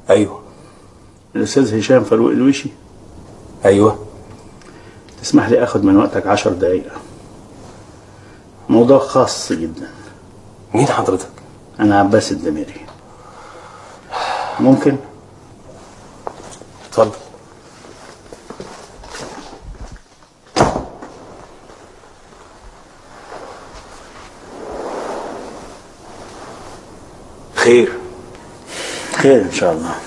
ايوه الاستاذ هشام فاروق الوشي ايوه تسمح لي اخد من وقتك عشر دقايق موضوع خاص جدا مين حضرتك انا عباس الدميري ممكن اتفضل خير خير ان شاء الله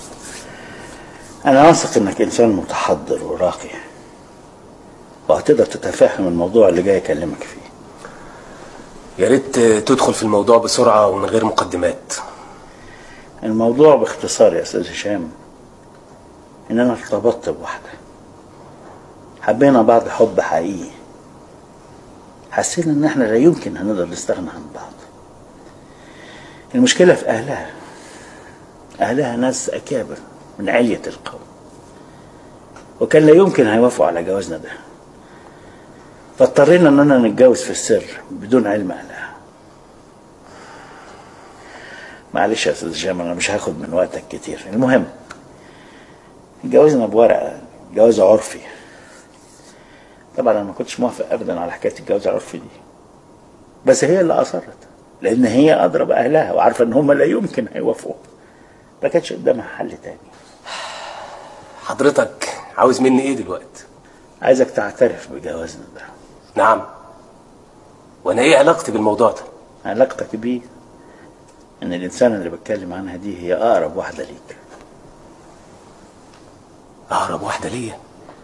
انا واثق انك انسان متحضر وراقي وهتقدر تتفهم الموضوع اللي جاي اكلمك فيه يا ريت تدخل في الموضوع بسرعة ومن غير مقدمات الموضوع باختصار يا استاذ هشام ان انا ارتبطت بواحده حبينا بعض حب حقيقي حسينا ان احنا لا يمكن هنقدر نستغنى عن بعض المشكله في اهلها اهلها ناس اكابر من عليه القوم وكان لا يمكن هيوافقوا على جوازنا ده فاضطرينا اننا نتجوز في السر بدون علم اهلها معلش يا استاذ هشام انا مش هاخد من وقتك كتير المهم اتجوزنا بورقه جواز عرفي طبعا انا ما كنتش موافق ابدا على حكايه الجواز العرفي دي بس هي اللي اصرت لان هي ادرى باهلها وعارفه ان هم لا يمكن هيوافقوا ما كانش قدامها حل تاني حضرتك عاوز مني ايه دلوقتي عايزك تعترف بجوازنا ده نعم وانا ايه علاقتي بالموضوع ده علاقتك بيه ان الانسان اللي بتكلم عنها دي هي اقرب واحده ليك اقرب واحدة ليا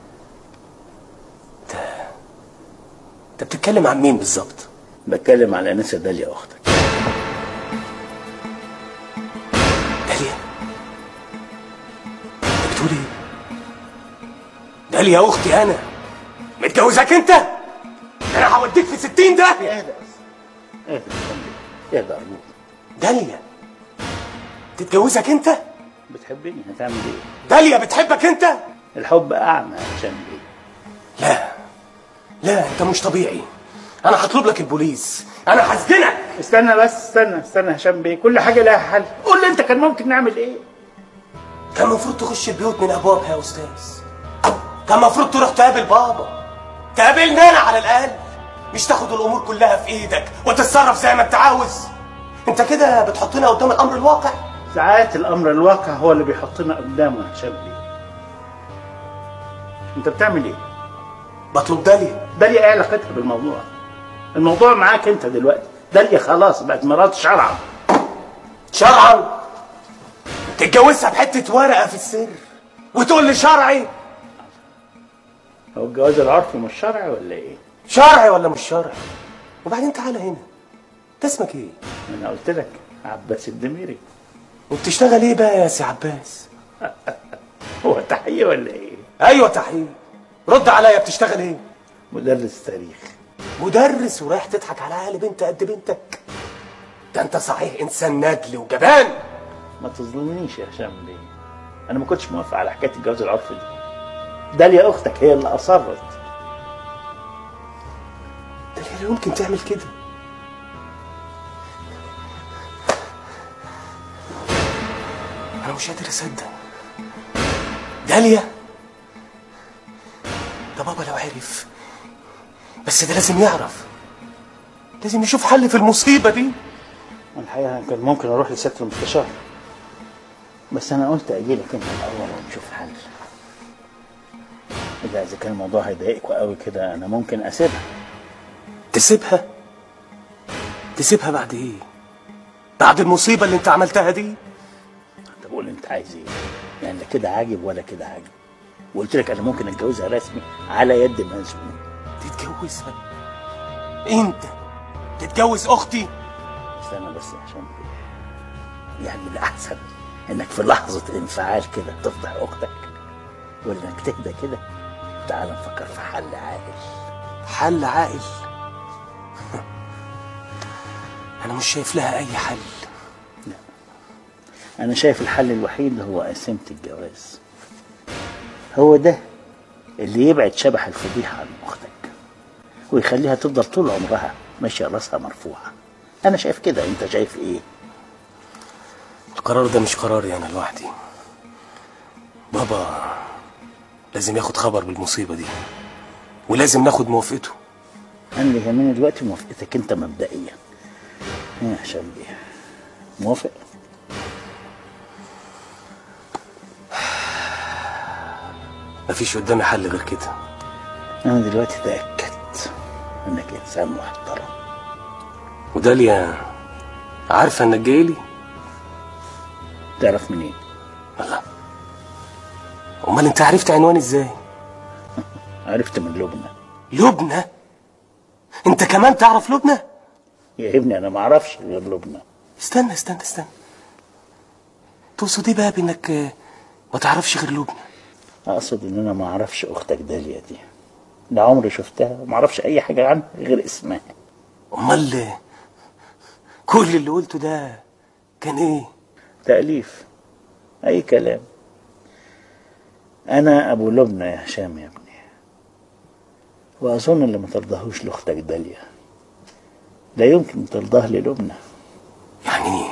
انت انت بتتكلم عن مين بالظبط بتكلم على انسه داليا اختك داليا انت بتقول ايه داليا اختي انا متجوزك انت انا هوديك في ستين ده اهدى بس اهدى اهدى ارجوك داليا تتجوزك انت بتحبني هتعمل ايه داليا بتحبك انت الحب اعمى عشان ايه لا لا انت مش طبيعي انا هطلب لك البوليس انا هسجنك استنى بس استنى استنى هشام بيه كل حاجه لها حل قول لي انت كان ممكن نعمل ايه كان المفروض تخش البيوت من ابوابها يا استاذ كان المفروض تروح تقابل بابا تقابلني انا على الاقل مش تاخد الامور كلها في ايدك وتتصرف زي ما انت عاوز انت كده بتحطنا قدام الامر الواقع ساعات الامر الواقع هو اللي بيحطنا قدامه يا هشام بيه انت بتعمل ايه بطلب داليا داليا ايه علاقتها بالموضوع الموضوع معاك انت دلوقتي داليا خلاص بقت مرات شرعا شرعا تتجوزها بحته ورقه في السر وتقول لي شرعي هو الجواز العرفي مش شرعي ولا ايه شرعي ولا مش شرعي وبعدين تعالى هنا انت اسمك ايه انا قلت لك عباس الدميري وبتشتغل ايه بقى يا سي عباس هو تحيه ولا ايه ايوه تحقيق رد عليا بتشتغل ايه مدرس تاريخ مدرس ورايح تضحك على عقل بنت قد بنتك ده انت صحيح انسان ندل وجبان ما تظلمنيش يا هشام بيه انا ما كنتش موافق على حكايه الجواز العرفي دي داليا اختك هي اللي اصرت ده لا يمكن تعمل كده انا مش قادر اصدق داليا ده بابا لو عرف بس ده لازم يعرف لازم يشوف حل في المصيبه دي الحقيقه كان ممكن اروح لسياده المستشار بس انا قلت اجي لك انت الاول ونشوف حل اذا اذا كان الموضوع هيضايقكوا قوي كده انا ممكن اسيبها تسيبها تسيبها بعد ايه بعد المصيبه اللي انت عملتها دي طب قول انت عايز ايه يعني لا كده عاجب ولا كده عاجب وقلت لك انا ممكن اتجوزها رسمي على يد مأذون تتجوزها انت تتجوز اختي استنى بس عشان يعني الاحسن انك في لحظه انفعال كده تفضح اختك ولا انك تهدى كده تعال نفكر في حل عاقل حل عاقل انا مش شايف لها اي حل انا شايف الحل الوحيد هو قسيمه الجواز هو ده اللي يبعد شبح الفضيحه عن اختك ويخليها تفضل طول عمرها ماشيه راسها مرفوعه انا شايف كده انت شايف ايه القرار ده مش قراري انا لوحدي بابا لازم ياخد خبر بالمصيبة دي ولازم ناخد موافقته انا اللي يهمني دلوقتي موافقتك انت مبدئيا ايه يا هشام بيه موافق مفيش قدامي حل غير كده انا دلوقتي تاكدت انك انسان محترم وداليا عارفة انك جاي لي تعرف منين الله امال انت عرفت عنواني ازاي عرفت من لبنى لبنى انت كمان تعرف لبنى يا ابني انا ما اعرفش غير لبنى استنى استنى استنى تقصد ايه بقى بانك آه، ما تعرفش غير لبنى اقصد ان انا ما اعرفش اختك داليا دي لا عمري شفتها وما اعرفش اي حاجه عنها غير اسمها امال آه، كل اللي قلته ده كان ايه تاليف اي كلام انا ابو لبنى يا هشام يا ابني واظن اللي ما ترضاهوش لاختك داليا لا يمكن ترضاه للبنى يعني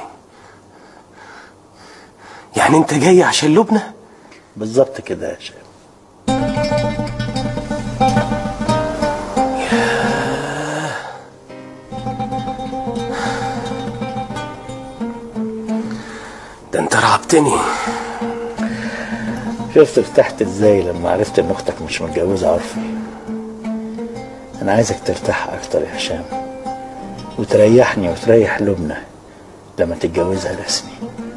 يعني انت جاي عشان لبنى بالظبط كده يا هشام ده انت رعبتني شفت ارتحت ازاي لما عرفت ان اختك مش متجوزه عرفي انا عايزك ترتاح اكتر يا هشام وتريحني وتريح لبنى لما تتجوزها رسمي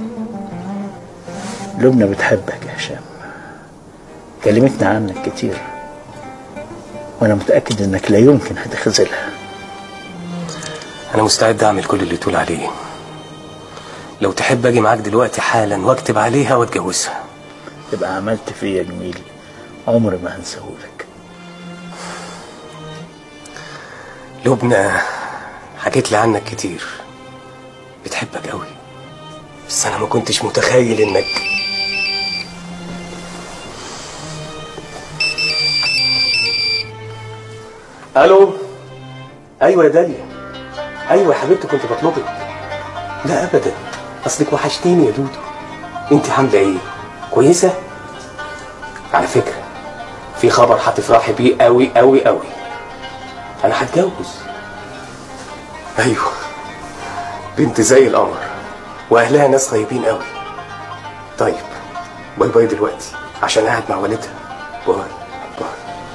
لبنى بتحبك يا هشام كلمتنا عنك كتير وانا متاكد انك لا يمكن هتخذلها انا مستعد اعمل كل اللي تقول عليه لو تحب اجي معاك دلوقتي حالا واكتب عليها واتجوزها تبقى عملت فيا جميل عمري ما هنساهولك لبنى حكيت لي عنك كتير بتحبك قوي بس انا ما كنتش متخيل انك الو ايوه يا داليا ايوه يا حبيبتي كنت بطلبك لا ابدا اصلك وحشتيني يا دودو انت عامله ايه كويسه على فكره في خبر هتفرحي بيه قوي قوي قوي انا هتجوز ايوه بنت زي القمر واهلها ناس طيبين قوي طيب باي باي دلوقتي عشان قاعد مع والدها باي باي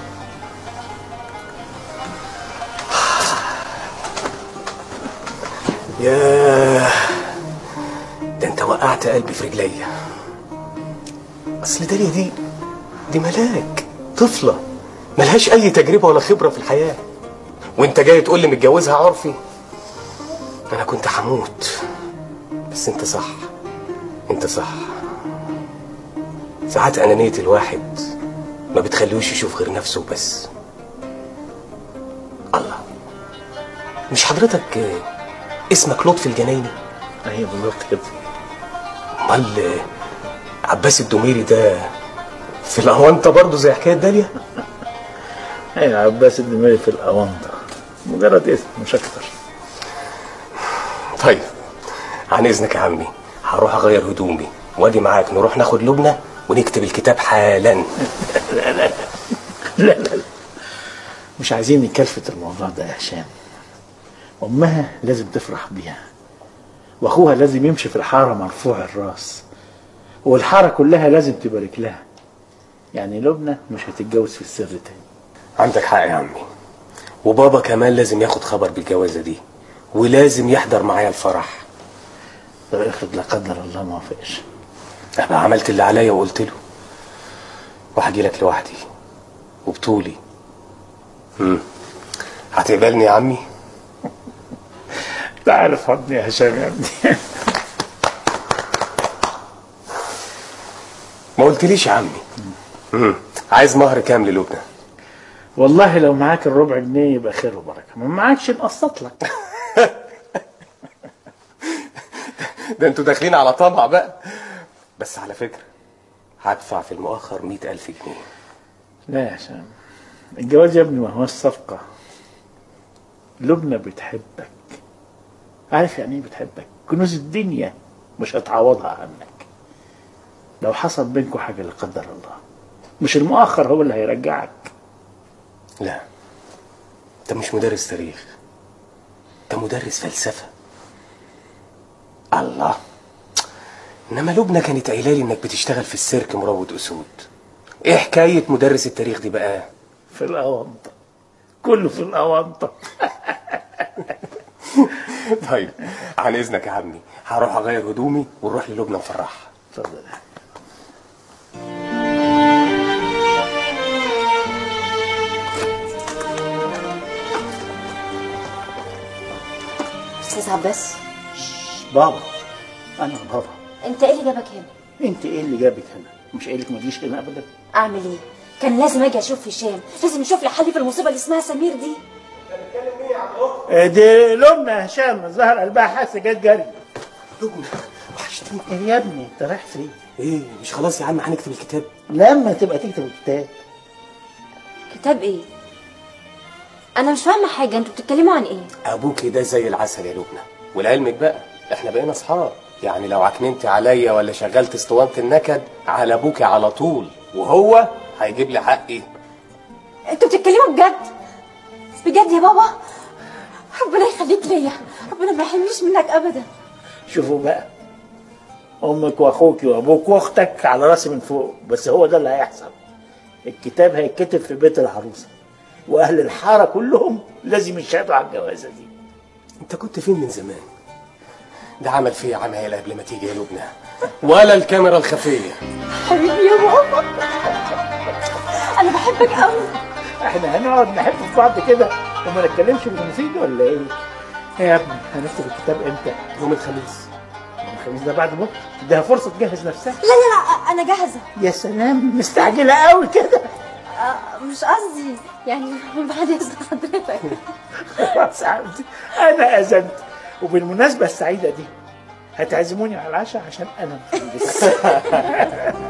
ياه ده انت وقعت قلبي في رجليا اصل داليا دي دي ملاك طفله ملهاش اي تجربه ولا خبره في الحياه وانت جاي تقول لي متجوزها عرفي انا كنت هموت بس انت صح انت صح ساعات انانيه الواحد ما بتخليهوش يشوف غير نفسه بس الله مش حضرتك آه، اسمك لطفي الجنايني هي بالظبط كده امال آه، عباس الدميري ده في الاونطه برضه زي حكايه داليا هي عباس الدماغي في الاونطه مجرد اسم مش اكتر طيب عن اذنك يا عمي هروح اغير هدومي واجي معاك نروح ناخد لبنى ونكتب الكتاب حالا لا لا لا لا مش عايزين نكلفت الموضوع ده يا هشام امها لازم تفرح بيها واخوها لازم يمشي في الحاره مرفوع الراس والحاره كلها لازم تبارك لها يعني لبنى مش هتتجوز في السر تاني عندك حق يا عمي وبابا كمان لازم ياخد خبر بالجوازه دي ولازم يحضر معايا الفرح طب افرض لا قدر الله ما وافقش انا عملت اللي عليا وقلت له وهجي لك لوحدي وبطولي امم هتقبلني يا عمي تعرف حضني يا هشام يا ابني ما قلتليش يا عمي امم عايز مهر كام للبنى والله لو معاك الربع جنيه يبقى خير وبركه ما معاكش نقسط لك ده انتوا داخلين على طمع بقى بس على فكرة هدفع في المؤخر مئة ألف جنيه لا يا هشام الجواز يا ابني ما هوش صفقة لبنى بتحبك عارف يعني ايه بتحبك كنوز الدنيا مش هتعوضها عنك لو حصل بينكم حاجه لا قدر الله مش المؤخر هو اللي هيرجعك لا انت مش مدرس تاريخ انت مدرس فلسفه الله انما لبنى كانت قايله لي انك بتشتغل في السيرك مروض اسود ايه حكايه مدرس التاريخ دي بقى في الاونطه كله في الاونطه طيب عن اذنك يا عمي هروح اغير هدومي ونروح للبنى نفرحها اتفضل استاذ عباس بابا انا بابا انت ايه اللي جابك هنا انت ايه اللي جابك هنا مش قايلك ما تجيش هنا ابدا اعمل ايه كان لازم اجي اشوف هشام لازم يشوف لي حل في المصيبه اللي اسمها سمير دي آه، دي لمنا يا هشام ظهر قلبها حاسه جت جري لبنى وحشتني ايه يا ابني انت رايح فين ايه مش خلاص يا عم هنكتب الكتاب لما تبقى تكتب الكتاب كتاب ايه انا مش فاهمه حاجه انتوا بتتكلموا عن ايه ابوك ده زي العسل يا لبنى ولعلمك بقى احنا بقينا اصحاب يعني لو عكننت عليا ولا شغلت اسطوانه النكد على ابوكي على طول وهو هيجيب لي حقي انتوا بتتكلموا بجد بجد يا بابا ربنا يخليك ليا ربنا ما يحرمنيش منك ابدا شوفوا بقى امك واخوك وابوك واختك على راسي من فوق بس هو ده اللي هيحصل الكتاب هيتكتب في بيت العروسه واهل الحاره كلهم لازم يشهدوا على الجوازه دي انت كنت فين من زمان ده عمل فيا عمايل قبل ما تيجي يا لبنى ولا الكاميرا الخفيه حبيبي يا بابا انا بحبك قوي احنا هنقعد نحب في بعض كده وما نتكلمش بالمفيد ولا ايه؟ يا ابني هنكتب الكتاب امتى؟ يوم الخميس يوم الخميس ده بعد بكره اديها فرصه تجهز نفسها لا لا لا انا جاهزه يا سلام مستعجله قوي كده آه، مش قصدي يعني بعد اذن حضرتك خلاص يا عبدي انا اذنت وبالمناسبه السعيده دي هتعزموني على العشاء عشان انا مخلص